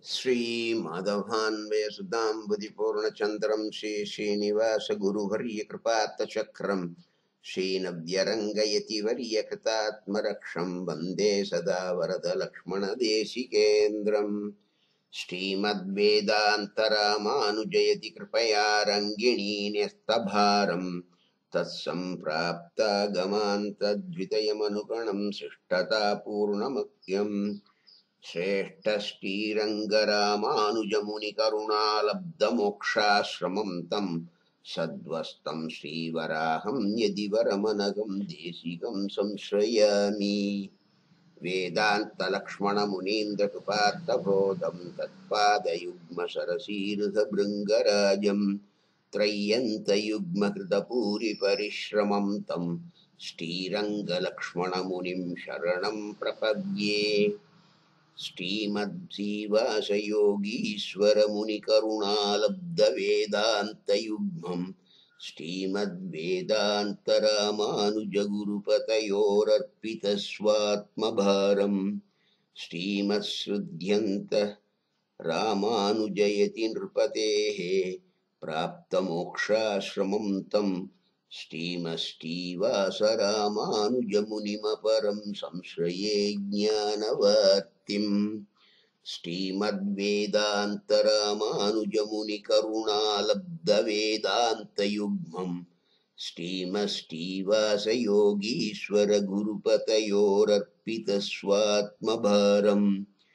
श्रीमाधवान्वयसुधाम्बुधिपूर्णचन्द्रं श्रीश्रीनिवासगुरुवर्यकृपात्तचक्रं श्रीनव्यरङ्गयति वर्यकृतात्मरक्षं वन्दे सदा वरदलक्ष्मणदेशिकेन्द्रम् श्रीमद्वेदान्तरामानुजयति कृपया रङ्गिणी न्यस्तभारम् तत्सम्प्राप्तागमान्तद्वितयमनुगणं शिष्टतापूर्णमत्यम् श्रेष्ठश्रीरङ्गरामानुजमुनिकरुणालब्धमोक्षाश्रमं तं सद्वस्तं श्रीवराहं यदि वरमनघं देशिकं संश्रयामि वेदान्तलक्ष्मणमुनीन्द्रकृपात्तबोधं तत्पादयुग्मसरसीरुधभृङ्गराजं त्रय्यन्तयुग्मकृतपूरिपरिश्रमं तं श्रीरङ्गलक्ष्मणमुनिं शरणं प्रपद्ये श्रीमद्जीवासयोगीश्वरमुनिकरुणालब्धवेदान्तयुग्मम् श्रीमद्वेदान्तरामानुजगुरुपतयोरर्पितस्वात्मभारम् श्रीमत्सृध्यन्त रामानुजयति नृपतेः प्राप्तमोक्षाश्रमं तं श्रीमश्रीवासरामानुजमुनिमपरं संश्रये ज्ञानवर्तिम् श्रीमद्वेदान्तरामानुजमुनिकरुणालब्धवेदान्तयुग्मम् श्रीमश्रीवासयोगीश्वरगुरुपतयोरर्पितस्वात्मभारम्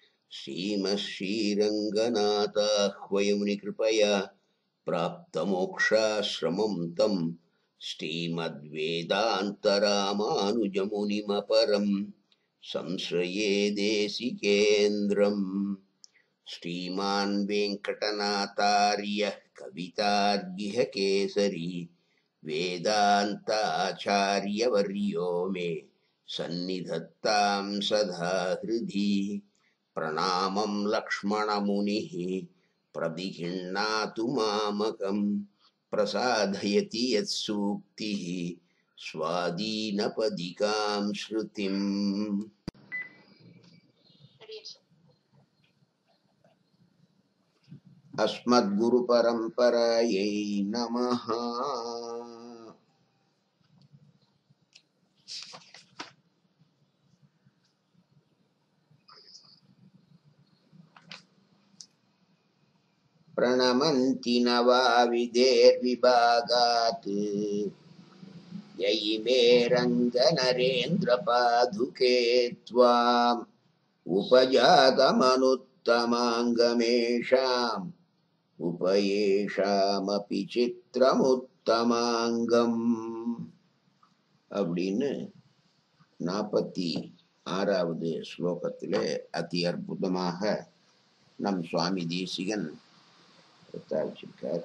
श्रीमश्रीरङ्गनाथाह्वयमुनिकृपया प्राप्तमोक्षाश्रमं तं श्रीमद्वेदान्तरामानुजमुनिमपरं संश्रये देशिकेन्द्रम् श्रीमान् वेङ्कटनाथार्यः कवितार्गिह केसरी वेदान्ताचार्यवर्यो मे सन्निधत्तां सदा हृदि प्रणामं लक्ष्मणमुनिः प्रदिहिण्णातु मामकं प्रसादयति यत्सूक्तिः स्वादीनपदिकां श्रुतिम् अस्मद्गुरुपरम्परायै नमः प्रणमन्ति नवाविदेर्विभागात् ययिमे रङ्गनरेन्द्रपादुके त्वाम् उपजातमनुत्तमाङ्गमेषाम् உபயேஷாமபி சித்திரமுத்தமாங்கம் அப்படின்னு நாற்பத்தி ஆறாவது ஸ்லோகத்திலே அதி அற்புதமாக நம் சுவாமி தேசிகன் பிரஸ்தாபிச்சிருக்கார்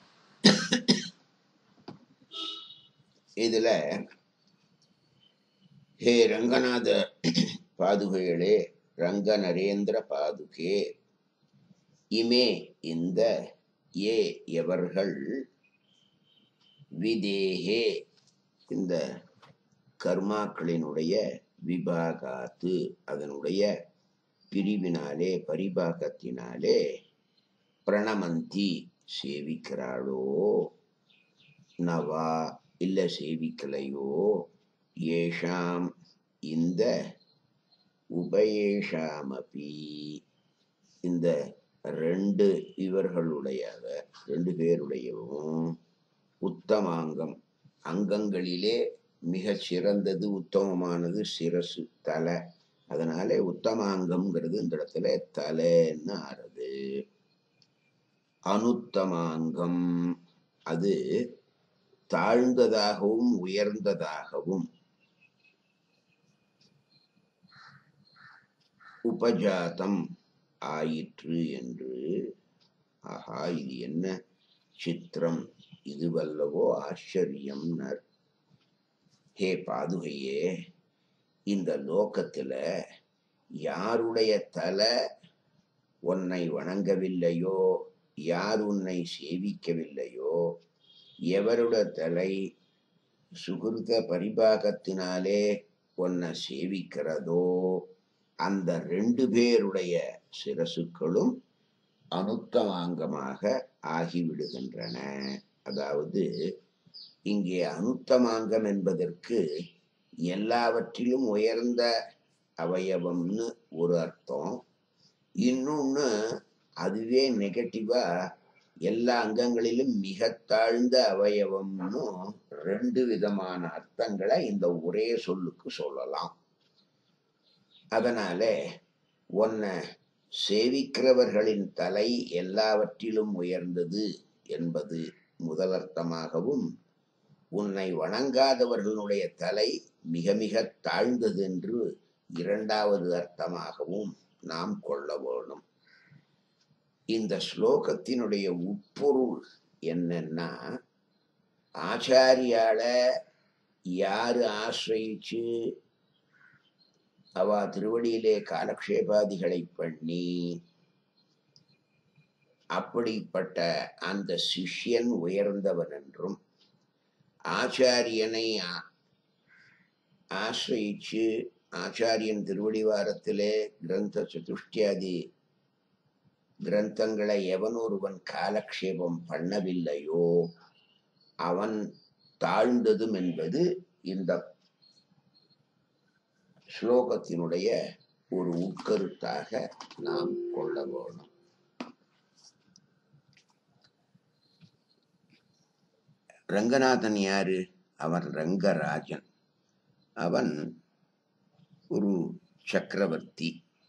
இதுல ஹே ரங்கநாத பாதுகைகளே ரங்க நரேந்திர பாதுகே இமே இந்த ஏ எவர்கள் விதேகே இந்த கர்மாக்களினுடைய விபாகாத்து அதனுடைய பிரிவினாலே பரிபாகத்தினாலே பிரணமந்தி சேவிக்கிறாளோ நவா இல்ல சேவிக்கலையோ ஏஷாம் இந்த உபயேஷாமபி இந்த ரெண்டு இவர்களுடைய ரெண்டு பேருடையவும் உத்தமாங்கம் அங்கங்களிலே மிக சிறந்தது உத்தமமானது சிரசு தலை அதனால உத்தமாங்கம்ங்கிறது இந்த இடத்துல தலைன்னு ஆறுது அனுத்தமாங்கம் அது தாழ்ந்ததாகவும் உயர்ந்ததாகவும் உபஜாதம் ஆயிற்று என்று ஆஹா இது என்ன சித்திரம் இது வல்லவோ ஆச்சரியம்னர் ஹே பாதுகையே இந்த லோகத்துல யாருடைய தலை உன்னை வணங்கவில்லையோ யார் உன்னை சேவிக்கவில்லையோ எவருடைய தலை சுகிருத பரிபாகத்தினாலே உன்னை சேவிக்கிறதோ அந்த ரெண்டு பேருடைய சிரசுக்களும் அனுத்தமாங்கமாக ஆகிவிடுகின்றன அதாவது இங்கே அனுத்தமாங்கம் என்பதற்கு எல்லாவற்றிலும் உயர்ந்த அவயவம்னு ஒரு அர்த்தம் இன்னொன்னு அதுவே நெகட்டிவா எல்லா அங்கங்களிலும் மிக தாழ்ந்த அவயவம்னு ரெண்டு விதமான அர்த்தங்களை இந்த ஒரே சொல்லுக்கு சொல்லலாம் அதனால உன்னை சேவிக்கிறவர்களின் தலை எல்லாவற்றிலும் உயர்ந்தது என்பது முதலர்த்தமாகவும் உன்னை வணங்காதவர்களுடைய தலை மிக மிக தாழ்ந்தது என்று இரண்டாவது அர்த்தமாகவும் நாம் கொள்ள வேணும் இந்த ஸ்லோகத்தினுடைய உட்பொருள் என்னன்னா ஆச்சாரியால யாரு ஆசிரியிச்சு அவ திருவடியிலே காலக்ஷேபாதிகளை பண்ணி அப்படிப்பட்ட அந்த சிஷ்யன் உயர்ந்தவன் என்றும் ஆச்சாரியனை ஆ- ஆசிரியிச்சு ஆச்சாரியன் திருவடிவாரத்திலே கிரந்த சதுஷ்டியாதி கிரந்தங்களை எவன் ஒருவன் காலக்ஷேபம் பண்ணவில்லையோ அவன் தாழ்ந்ததும் என்பது இந்த ஸ்லோகத்தினுடைய ஒரு உட்கருத்தாக நாம் கொள்ள வேணும் ரங்கநாதன் யாரு அவன் ரங்கராஜன் அவன் ஒரு சக்கரவர்த்தி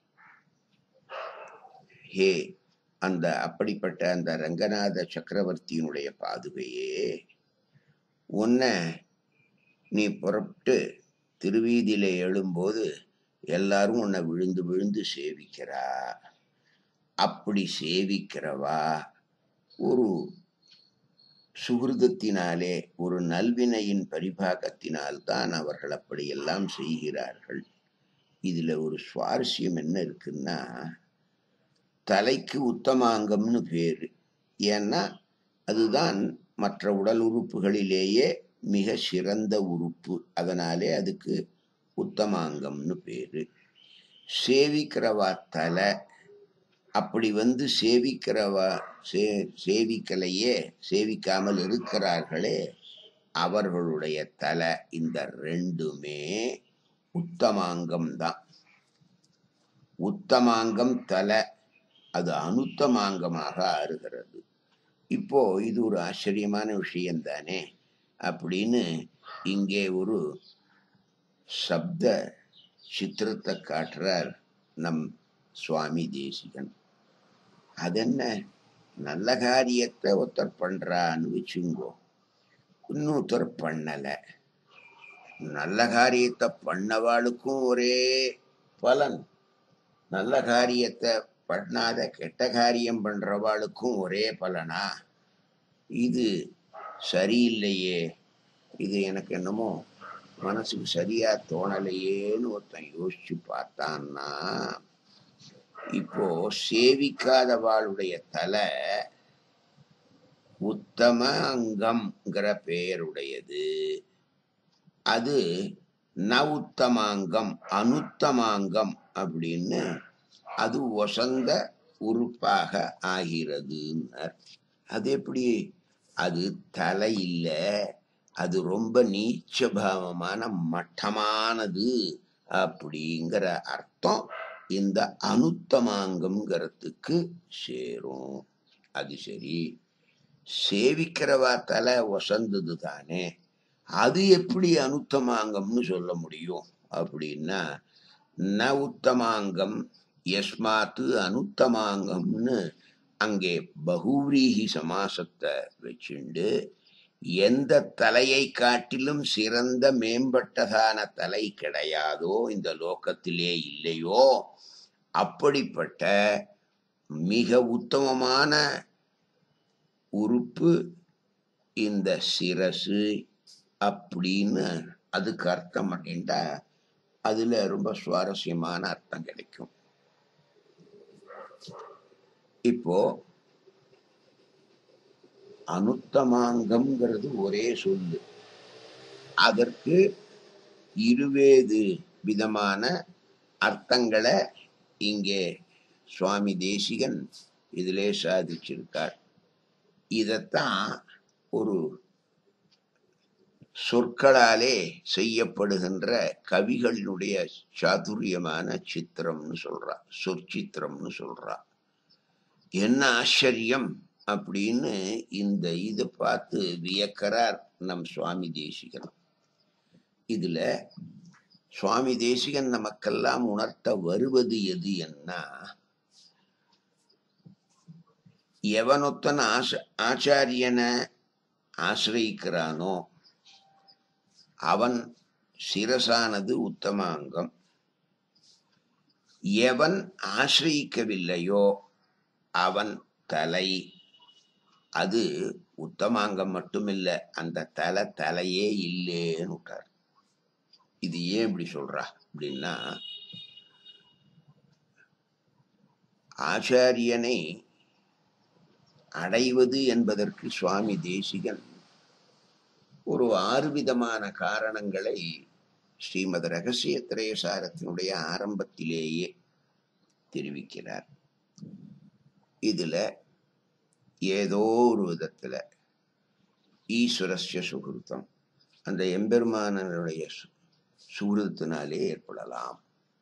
ஹே அந்த அப்படிப்பட்ட அந்த ரங்கநாத சக்கரவர்த்தியினுடைய பாதுகையே உன்னை நீ புறப்பட்டு திருவீதியில எழும்போது எல்லாரும் உன்னை விழுந்து விழுந்து சேவிக்கிறா அப்படி சேவிக்கிறவா ஒரு சுகிருதத்தினாலே ஒரு நல்வினையின் பரிபாகத்தினால் தான் அவர்கள் அப்படியெல்லாம் செய்கிறார்கள் இதுல ஒரு சுவாரஸ்யம் என்ன இருக்குன்னா தலைக்கு உத்தமாங்கம்னு பேரு ஏன்னா அதுதான் மற்ற உடல் உறுப்புகளிலேயே மிக சிறந்த உறுப்பு அதனாலே அதுக்கு உத்தமாங்கம்னு பேரு சேவிக்கிறவா தலை அப்படி வந்து சேவிக்கிறவா சே சேவிக்கலையே சேவிக்காமல் இருக்கிறார்களே அவர்களுடைய தலை இந்த ரெண்டுமே உத்தமாங்கம் தான் உத்தமாங்கம் தலை அது அனுத்தமாங்கமாக ஆறுகிறது இப்போ இது ஒரு ஆச்சரியமான விஷயம் தானே அப்படின்னு இங்கே ஒரு சப்த சித்திரத்தை காட்டுறார் நம் சுவாமி தேசிகன் அதென்ன நல்ல காரியத்தை ஒருத்தர் பண்றான்னு வச்சுங்கோ இன்னொருத்தர் பண்ணல நல்ல காரியத்தை பண்ணவாளுக்கும் ஒரே பலன் நல்ல காரியத்தை பண்ணாத கெட்ட காரியம் பண்றவாளுக்கும் ஒரே பலனா இது சரியில்லையே இது எனக்கு என்னமோ மனசுக்கு சரியா தோணலையேன்னு ஒருத்தன் யோசிச்சு பார்த்தான்னா இப்போ சேவிக்காதவாளுடைய தலை உத்தம அங்கம்ங்கிற பெயருடையது அது ந உத்தமாங்கம் அனுத்தமாங்கம் அப்படின்னு அது ஒசந்த உறுப்பாக ஆகிறதுன்னார் அது எப்படி அது தலை இல்ல அது ரொம்ப நீச்சபாவமான மட்டமானது அப்படிங்கிற அர்த்தம் இந்த அனுத்தமாங்கம்ங்கிறதுக்கு சேரும் அது சரி சேவிக்கிறவா தலை ஒசந்தது தானே அது எப்படி அனுத்தமாங்கம்னு சொல்ல முடியும் அப்படின்னா ந உத்தமாங்கம் யஸ்மாத்து அனுத்தமாங்கம்னு அங்கே பகூரீகி சமாசத்தை வச்சுண்டு எந்த தலையை காட்டிலும் சிறந்த மேம்பட்டதான தலை கிடையாதோ இந்த லோகத்திலே இல்லையோ அப்படிப்பட்ட மிக உத்தமமான உறுப்பு இந்த சிரசு அப்படின்னு அதுக்கு அர்த்தம் பண்ணிட்டா அதுல ரொம்ப சுவாரஸ்யமான அர்த்தம் கிடைக்கும் இப்போ அனுத்தமாங்கம்ங்கிறது ஒரே சொல்லு அதற்கு இருவேது விதமான அர்த்தங்களை இங்கே சுவாமி தேசிகன் இதிலே சாதிச்சிருக்கார் இதைத்தான் ஒரு சொற்களாலே செய்யப்படுகின்ற கவிகளினுடைய சாதுரியமான சித்திரம்னு சொல்றா சொற்சித்திரம்னு சொல்றா என்ன ஆச்சரியம் அப்படின்னு இந்த இதை பார்த்து வியக்கிறார் நம் சுவாமி தேசிகன் இதுல சுவாமி தேசிகன் நமக்கெல்லாம் உணர்த்த வருவது எது என்ன எவனொத்தன் ஆச ஆச்சாரியனை ஆசிரியிக்கிறானோ அவன் சிரசானது உத்தமாங்கம் எவன் ஆசிரியிக்கவில்லையோ அவன் தலை அது உத்தமாங்கம் மட்டுமில்ல அந்த தலை தலையே இல்லேன்னு விட்டார் இது ஏன் இப்படி சொல்றா அப்படின்னா ஆச்சாரியனை அடைவது என்பதற்கு சுவாமி தேசிகன் ஒரு ஆறு விதமான காரணங்களை ஸ்ரீமத் ரகசிய திரயசாரத்தினுடைய ஆரம்பத்திலேயே தெரிவிக்கிறார் இதுல ஏதோ ஒரு விதத்துல ஈஸ்வரஸ்ய சுகிருத்தம் அந்த எம்பெருமானனுடைய சு- சுகிருத்தினாலே ஏற்படலாம்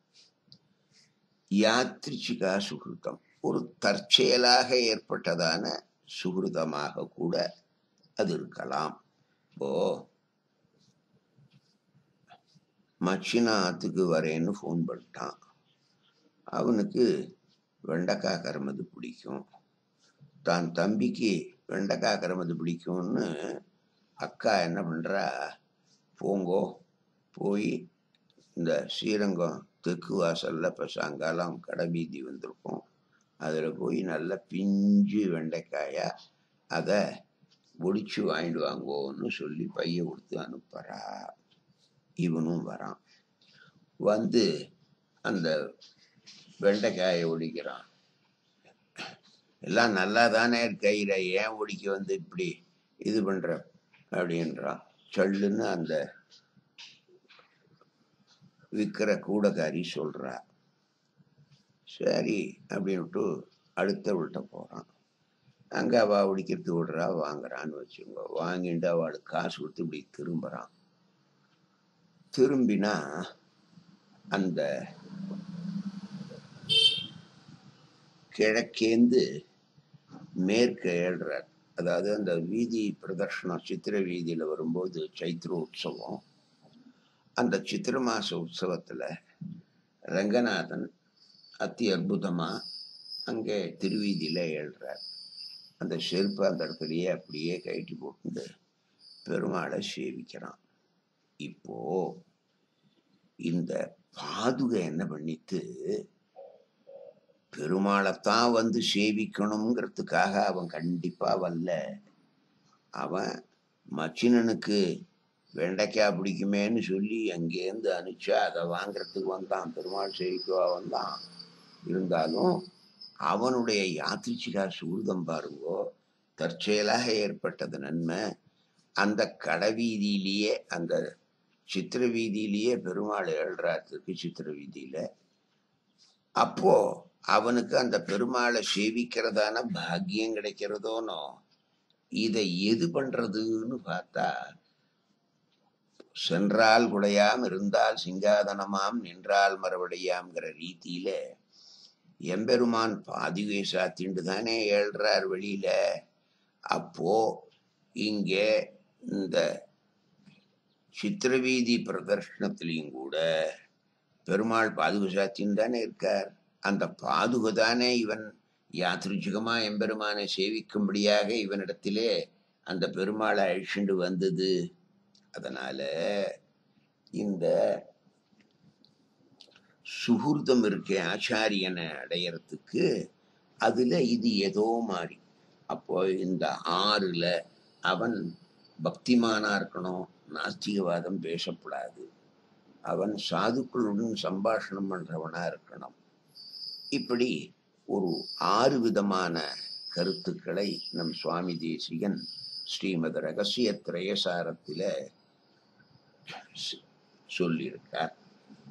யாத்ரிச்சிகா சுகிருத்தம் ஒரு தற்செயலாக ஏற்பட்டதான சுகிருதமாக கூட அது இருக்கலாம் இப்போ மச்சினா ஆத்துக்கு வரேன்னு ஃபோன் பண்ணிட்டான் அவனுக்கு வெண்டைக்காய் கருமது பிடிக்கும் தான் தம்பிக்கு வெண்டைக்காய் கருமது பிடிக்கும்னு அக்கா என்ன பண்றா போங்கோ போய் இந்த ஸ்ரீரங்கம் தெற்கு வாசல்ல இப்போ சாயங்காலம் கடை வீதி வந்திருக்கும் அதில் போய் நல்ல பிஞ்சு வெண்டைக்காயா அதை ஒடிச்சு வாங்கிட்டு வாங்கோன்னு சொல்லி பைய கொடுத்து அனுப்புறா இவனும் வரான் வந்து அந்த வெண்டைக்காயை ஒடிக்கிறான் எல்லாம் நல்லா தானே இருக்கையில ஏன் ஒடிக்க வந்து இப்படி இது பண்ற அப்படின்றான் சல்லுன்னு அந்த விற்கிற கூடக்காரி சொல்றா சரி அப்படின்ட்டு அடுத்தவள்கிட்ட போறான் அங்க அவ ஒடிக்கிறது விடுறா வாங்குறான்னு வச்சுக்கோங்க வாங்கிட்டு அவளுக்கு காசு கொடுத்து இப்படி திரும்புறான் திரும்பினா அந்த கிழக்கேந்து மேற்கு ஏழ்றார் அதாவது அந்த வீதி பிரதர்ஷனம் சித்திர வீதியில வரும்போது சைத்திர உற்சவம் அந்த சித்திர மாச உற்சவத்துல ரங்கநாதன் அத்தி அற்புதமா அங்கே திருவீதியில ஏழ்றார் அந்த செருப்பு அந்த இடத்துலயே அப்படியே கழட்டி போட்டு பெருமாளை சேவிக்கிறான் இப்போ இந்த பாதுகை என்ன பண்ணித்து பெருமாளைத்தான் வந்து சேவிக்கணுங்கிறதுக்காக அவன் கண்டிப்பா வரல அவன் மச்சினனுக்கு வெண்டைக்காய் பிடிக்குமேன்னு சொல்லி அங்கேருந்து அனுப்பிச்சா அதை வாங்குறதுக்கு வந்தான் பெருமாள் சேவிக்கவா வந்தான் இருந்தாலும் அவனுடைய யாத்திரிச்சிகா சுகிருதம் பாருங்கோ தற்செயலாக ஏற்பட்டது நன்மை அந்த கடைவீதியிலேயே அந்த சித்திர வீதியிலேயே பெருமாள் ஏழ்றாத்துக்கு சித்திர வீதியில அப்போ அவனுக்கு அந்த பெருமாளை சேவிக்கிறதான பாக்கியம் கிடைக்கிறதோனோ இதை எது பண்றதுன்னு பார்த்தா சென்றால் குடையாம் இருந்தால் சிங்காதனமாம் நின்றால் மறுபடியாம்ங்கிற ரீதியில எம்பெருமான் பாதிகை சாத்திண்டு தானே ஏழ்றார் வெளியில அப்போ இங்கே இந்த சித்திரவீதி பிரதர்ஷனத்திலையும் கூட பெருமாள் பாதுகை சாத்தின்னு தானே இருக்கார் அந்த பாதுகை தானே இவன் யாத்திரிச்சிகமா எம்பெருமானை சேவிக்கும்படியாக இவனிடத்திலே அந்த பெருமாளை அழிச்சுண்டு வந்தது அதனால இந்த சுகூர்த்தம் இருக்கே ஆச்சாரியனை அடையறதுக்கு அதுல இது ஏதோ மாறி அப்போ இந்த ஆறுல அவன் பக்திமானா இருக்கணும் நாஸ்திகவாதம் பேசக்கூடாது அவன் சாதுக்களுடன் சம்பாஷணம் பண்றவனா இருக்கணும் இப்படி ஒரு ஆறு விதமான கருத்துக்களை நம் சுவாமி தேசிகன் ஸ்ரீமத் ரகசிய திரயசாரத்தில ஸ்- சொல்லியிருக்கார்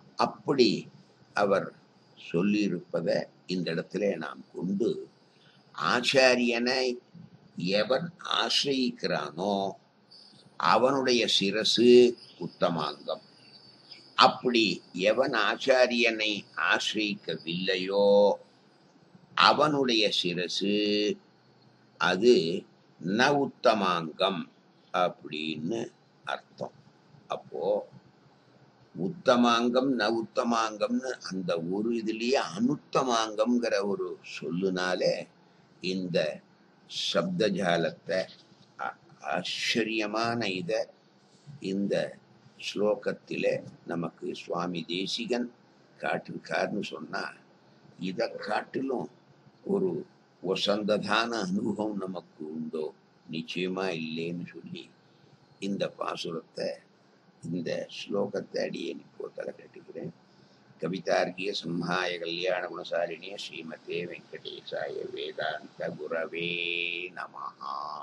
அப்படி அவர் சொல்லியிருப்பதை இந்த இடத்துல நாம் கொண்டு ஆச்சாரியனை எவன் ஆசிரியிக்கிறானோ அவனுடைய சிரசு உத்தமாங்கம் அப்படி எவன் ஆச்சாரியனை ஆசிரியிக்கவில்லையோ அவனுடைய சிரசு அது ந உத்தமாங்கம் அப்படின்னு அர்த்தம் அப்போ உத்தமாங்கம் ந உத்தமாங்கம்னு அந்த ஒரு இதுலயே அனுத்தமாங்கம்ங்கிற ஒரு சொல்லுனாலே இந்த சப்தஜாலத்தை ஆ- ஆச்சரியமான இத இந்த ஸ்லோகத்திலே நமக்கு சுவாமி தேசிகன் காட்டிருக்காருன்னு சொன்னா இதை காட்டிலும் ஒரு வசந்ததான அனுபவம் நமக்கு உண்டோ நிச்சயமா இல்லைன்னு சொல்லி இந்த பாசுரத்தை இந்த ஸ்லோகத்தை அடியே இப்போ தலை கட்டுகிறேன் கவிதார்க்கிய சிம்ஹாய கல்யாண குணசாலினிய ஸ்ரீமதே வெங்கடேசாய வேதாந்த குரவே நமஹா